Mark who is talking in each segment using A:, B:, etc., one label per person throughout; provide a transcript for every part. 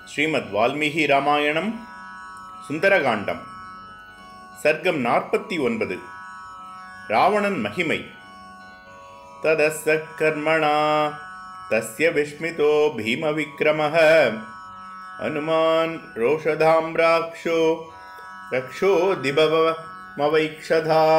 A: ஸ்ரீமத் வால்மீகி ராமாயணம் சுந்தரகாண்டம் சர்க்கம் நாற்பத்தி ஒன்பது ராவணன் மகிமை ததஸ்ஸ கர்மணா தஸ்ய விஸ்மிதோ பீமவிக்ரமः அனுமான் ரோஷதாம்ராக்ஷோ ரக்ஷோ திபவமவைக்ஷதா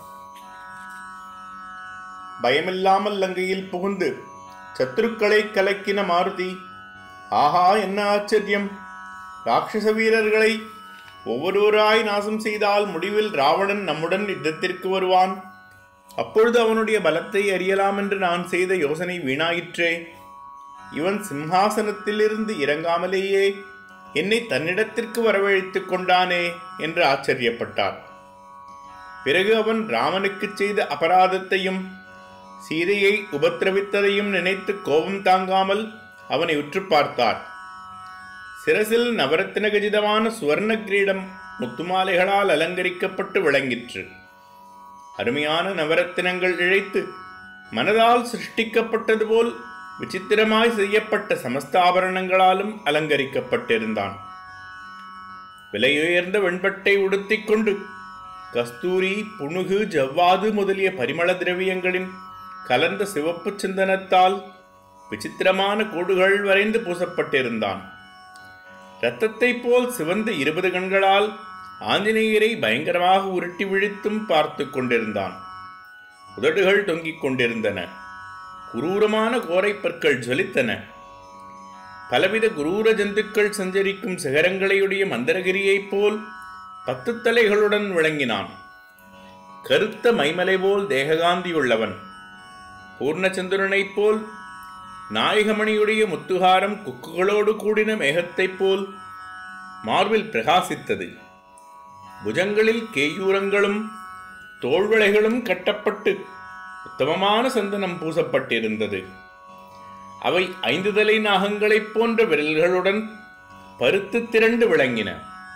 A: பயமில்லாமல் லங்கையில் புகுந்து சத்துருக்களை கலக்கின மாருதி ஆஹா என்ன ஆச்சரியம் ராட்சச வீரர்களை ஒவ்வொருவராய் நாசம் செய்தால் முடிவில் ராவணன் நம்முடன் யுத்தத்திற்கு வருவான் அப்பொழுது அவனுடைய பலத்தை அறியலாம் என்று நான் செய்த யோசனை வீணாயிற்றே இவன் சிம்ஹாசனத்திலிருந்து இறங்காமலேயே என்னை தன்னிடத்திற்கு வரவழைத்துக் கொண்டானே என்று ஆச்சரியப்பட்டார் பிறகு அவன் ராமனுக்குச் செய்த அபராதத்தையும் சீதையை உபத்திரவித்ததையும் நினைத்து கோபம் தாங்காமல் அவனை உற்று பார்த்தார் சிரசில் நவரத்தின கஜிதமான சுவர்ண கிரீடம் முத்துமாலைகளால் அலங்கரிக்கப்பட்டு விளங்கிற்று அருமையான நவரத்தினங்கள் இழைத்து மனதால் சிருஷ்டிக்கப்பட்டது போல் விசித்திரமாய் செய்யப்பட்ட சமஸ்த ஆபரணங்களாலும் அலங்கரிக்கப்பட்டிருந்தான் விலையுயர்ந்த வெண்பட்டை உடுத்திக் கொண்டு கஸ்தூரி புணுகு ஜவ்வாது முதலிய பரிமள திரவியங்களின் கலந்த சிவப்பு சிந்தனத்தால் விசித்திரமான கோடுகள் வரைந்து பூசப்பட்டிருந்தான் இரத்தத்தைப் போல் சிவந்த இருபது கண்களால் ஆஞ்சநேயரை பயங்கரமாக உருட்டி விழித்தும் பார்த்து கொண்டிருந்தான் உதடுகள் தொங்கிக் கொண்டிருந்தன குரூரமான கோரைப்பற்கள் ஜொலித்தன பலவித குரூர ஜந்துக்கள் சஞ்சரிக்கும் சிகரங்களையுடைய மந்தரகிரியைப் போல் பத்து தலைகளுடன் விளங்கினான் கருத்த மைமலை போல் தேககாந்தியுள்ளவன் பூர்ணச்சந்திரனைப் போல் நாயகமணியுடைய முத்துகாரம் குக்குகளோடு கூடின மேகத்தைப் போல் மார்பில் பிரகாசித்தது புஜங்களில் கேயூரங்களும் தோள்வளைகளும் கட்டப்பட்டு உத்தமமான சந்தனம் பூசப்பட்டிருந்தது அவை ஐந்து தலை நாகங்களைப் போன்ற விரல்களுடன் பருத்து திரண்டு விளங்கின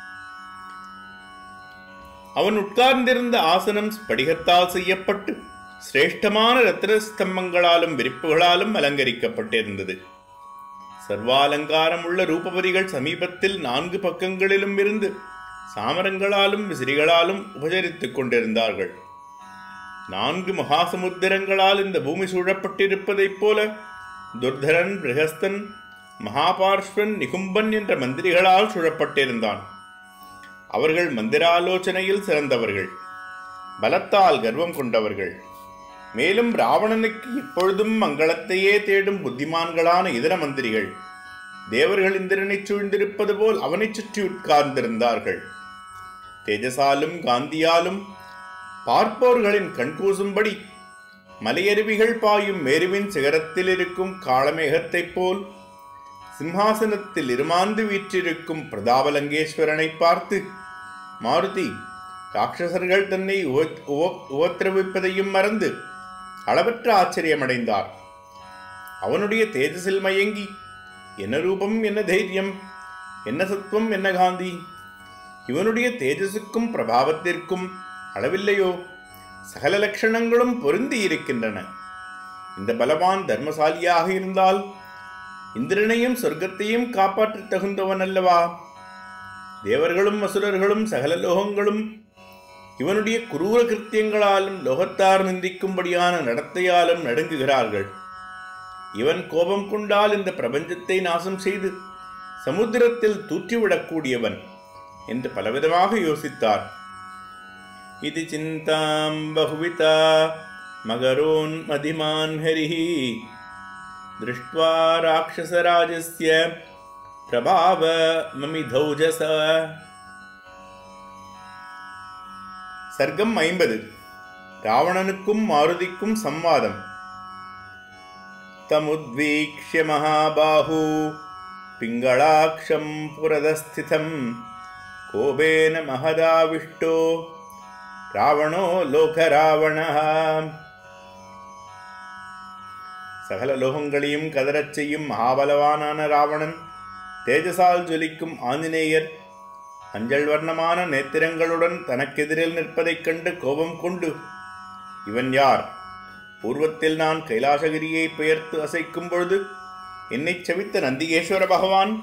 A: அவன் உட்கார்ந்திருந்த ஆசனம் ஸ்படிகத்தால் செய்யப்பட்டு சிரேஷ்டமான ரத்ன ஸ்தம்பங்களாலும் விரிப்புகளாலும் அலங்கரிக்கப்பட்டிருந்தது சர்வாலங்காரம் உள்ள ரூபபதிகள் சமீபத்தில் நான்கு பக்கங்களிலும் இருந்து சாமரங்களாலும் விசிறிகளாலும் உபசரித்துக் கொண்டிருந்தார்கள் நான்கு மகாசமுத்திரங்களால் இந்த பூமி சூழப்பட்டிருப்பதைப் போல துர்தரன் பிரகஸ்தன் மகாபார்ஷ்வன் நிகும்பன் என்ற மந்திரிகளால் சூழப்பட்டிருந்தான் அவர்கள் மந்திராலோசனையில் சிறந்தவர்கள் பலத்தால் கர்வம் கொண்டவர்கள் மேலும் ராவணனுக்கு இப்பொழுதும் மங்களத்தையே தேடும் புத்திமான்களான இதர மந்திரிகள் தேவர்கள் இந்திரனைச் சூழ்ந்திருப்பது போல் அவனைச் சுற்றி உட்கார்ந்திருந்தார்கள் தேஜசாலும் காந்தியாலும் பார்ப்போர்களின் கண்கூசும்படி மலையருவிகள் பாயும் மேருவின் சிகரத்தில் இருக்கும் காளமேகத்தைப் போல் சிம்ஹாசனத்தில் இருமாந்து வீற்றிருக்கும் பிரதாபலங்கேஸ்வரனை பார்த்து மாருதி ராட்சசர்கள் தன்னை உவ- உவ- உபத்திரவிப்பதையும் மறந்து அளவற்ற ஆச்சரியமடைந்தார் அவனுடைய தேஜஸில் மயங்கி என்ன ரூபம் என்ன தைரியம் என்ன சத்துவம் என்ன காந்தி இவனுடைய தேஜஸுக்கும் பிரபாவத்திற்கும் அளவில்லையோ சகல லட்சணங்களும் பொருந்தி இருக்கின்றன இந்த பலவான் தர்மசாலியாக இருந்தால் இந்திரனையும் சொர்க்கத்தையும் காப்பாற்றத் தகுந்தவன் அல்லவா தேவர்களும் அசுரர்களும் சகல லோகங்களும் இவனுடைய குரூர கிருத்தியங்களாலும் லோகத்தார் நிந்திக்கும்படியான நடத்தையாலும் நடுங்குகிறார்கள் இவன் கோபம் கொண்டால் இந்த பிரபஞ்சத்தை நாசம் செய்து சமுத்திரத்தில் தூற்றிவிடக்கூடியவன் என்று பலவிதமாக யோசித்தார் இது சிந்தாம் பகுவிதா மகரோன் மதிமான் ஹரிஹி திருஷ்ட்வா ராட்சசராஜஸ்ய பிரபாவ மமிதௌஜச சர்க்கம் ஐம்பது ராவணனுக்கும் மாருதிக்கும் சம்வாதம் தமுத்வீக்ஷ்ய மகாபாஹு பிங்களாட்சம் புரதஸ்திதம் கோபேன மகதாவிஷ்டோ ராவணோ லோகராவணः சகல லோகங்களையும் கதறச் செய்யும் மகாபலவானான ராவணன் தேஜசால் ஜொலிக்கும் ஆஞ்சநேயர் மஞ்சள் வர்ணமான நேத்திரங்களுடன் தனக்கெதிரில் நிற்பதைக் கண்டு கோபம் கொண்டு இவன் யார் பூர்வத்தில் நான் கைலாசகிரியை பெயர்த்து அசைக்கும் பொழுது என்னைச் செவித்த நந்திகேஸ்வர பகவான்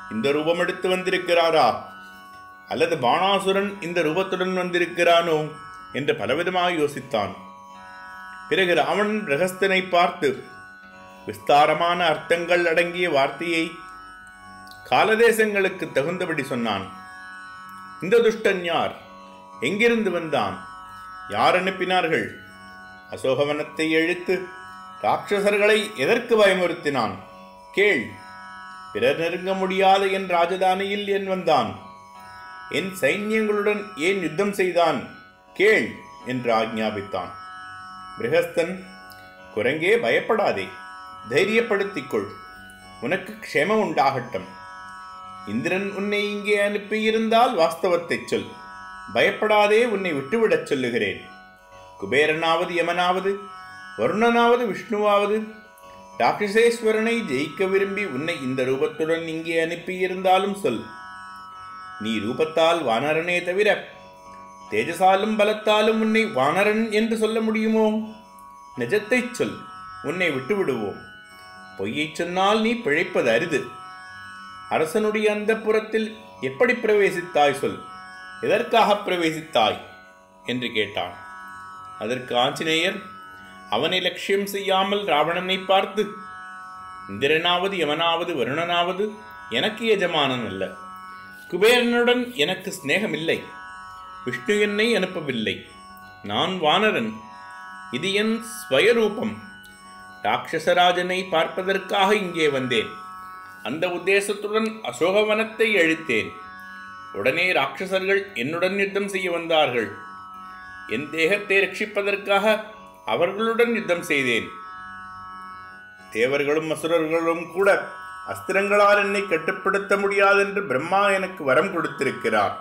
A: இந்த ரூபம் எடுத்து வந்திருக்கிறாரா அல்லது பாணாசுரன் இந்த ரூபத்துடன் வந்திருக்கிறானோ என்று பலவிதமாக யோசித்தான் பிறகு ராவணன் பிரகஸ்தனை பார்த்து விஸ்தாரமான அர்த்தங்கள் அடங்கிய வார்த்தையை காலதேசங்களுக்கு தகுந்தபடி சொன்னான் இந்த துஷ்டன் யார் எங்கிருந்து வந்தான் யார் அனுப்பினார்கள் அசோகவனத்தை இழுத்து ராட்சசர்களை எதற்கு பயமுறுத்தினான் கேள் பிறர் நெருங்க முடியாத என் ராஜதானியில் என் வந்தான் என் சைன்யங்களுடன் ஏன் யுத்தம் செய்தான் கேள் என்று ஆக்ஞாபித்தான் பிரகஸ்தன் குரங்கே பயப்படாதே தைரியப்படுத்திக் கொள் உனக்கு க்ஷேமம் உண்டாகட்டும் இந்திரன் உன்னை இங்கே அனுப்பியிருந்தால் வாஸ்தவத்தைச் சொல் பயப்படாதே உன்னை விட்டுவிடச் சொல்லுகிறேன் குபேரனாவது யமனாவது வருணனாவது விஷ்ணுவாவது ராட்சசேஸ்வரனை ஜெயிக்க விரும்பி உன்னை இந்த ரூபத்துடன் இங்கே அனுப்பியிருந்தாலும் சொல் நீ ரூபத்தால் வானரனே தவிர தேஜசாலும் பலத்தாலும் உன்னை வானரன் என்று சொல்ல முடியுமோ நிஜத்தைச் சொல் உன்னை விட்டு விடுவோம் பொய்யைச் சொன்னால் நீ பிழைப்பது அரிது அரசனுடைய அந்த புறத்தில் எப்படி பிரவேசித்தாய் சொல் எதற்காக பிரவேசித்தாய் என்று கேட்டான் அதற்கு ஆஞ்சநேயர் அவனை லட்சியம் செய்யாமல் ராவணனை பார்த்து இந்திரனாவது யமனாவது வருணனாவது எனக்கு எஜமானன் அல்ல குபேரனுடன் எனக்கு சிநேகமில்லை விஷ்ணு என்னை அனுப்பவில்லை நான் வானரன் இது என் ஸ்வயரூபம் ராட்சசராஜனை பார்ப்பதற்காக இங்கே வந்தேன் அந்த உத்தேசத்துடன் அசோகவனத்தை அழித்தேன் உடனே ராட்சசர்கள் என்னுடன் யுத்தம் செய்ய வந்தார்கள் என் தேகத்தை ரட்சிப்பதற்காக அவர்களுடன் யுத்தம் செய்தேன் தேவர்களும் அசுரர்களும் கூட அஸ்திரங்களால் என்னை கட்டுப்படுத்த முடியாதென்று பிரம்மா எனக்கு வரம் கொடுத்திருக்கிறார்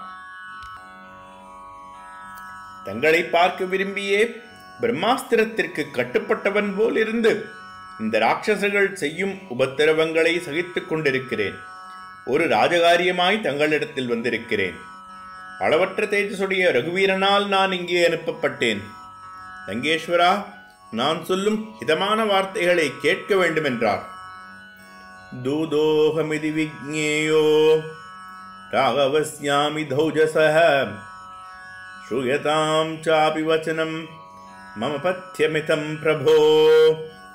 A: தங்களை பார்க்க விரும்பியே பிரம்மாஸ்திரத்திற்கு கட்டுப்பட்டவன் போல் இருந்து இந்த ராட்சசர்கள் செய்யும் உபத்திரவங்களை சகித்துக் கொண்டிருக்கிறேன் ஒரு ராஜகாரியமாய் தங்களிடத்தில் வந்திருக்கிறேன் அளவற்ற தேஜசுடைய ரகுவீரனால் நான் இங்கே அனுப்பப்பட்டேன் லங்கேஸ்வரா நான் சொல்லும் ஹிதமான வார்த்தைகளை கேட்க வேண்டுமென்றார் தூதோகமிதி விக்ஞேயோ ராகவஸ்யாமி தௌஜசः श्रूयतां चापि वचनं मम पथ्यमितं प्रभो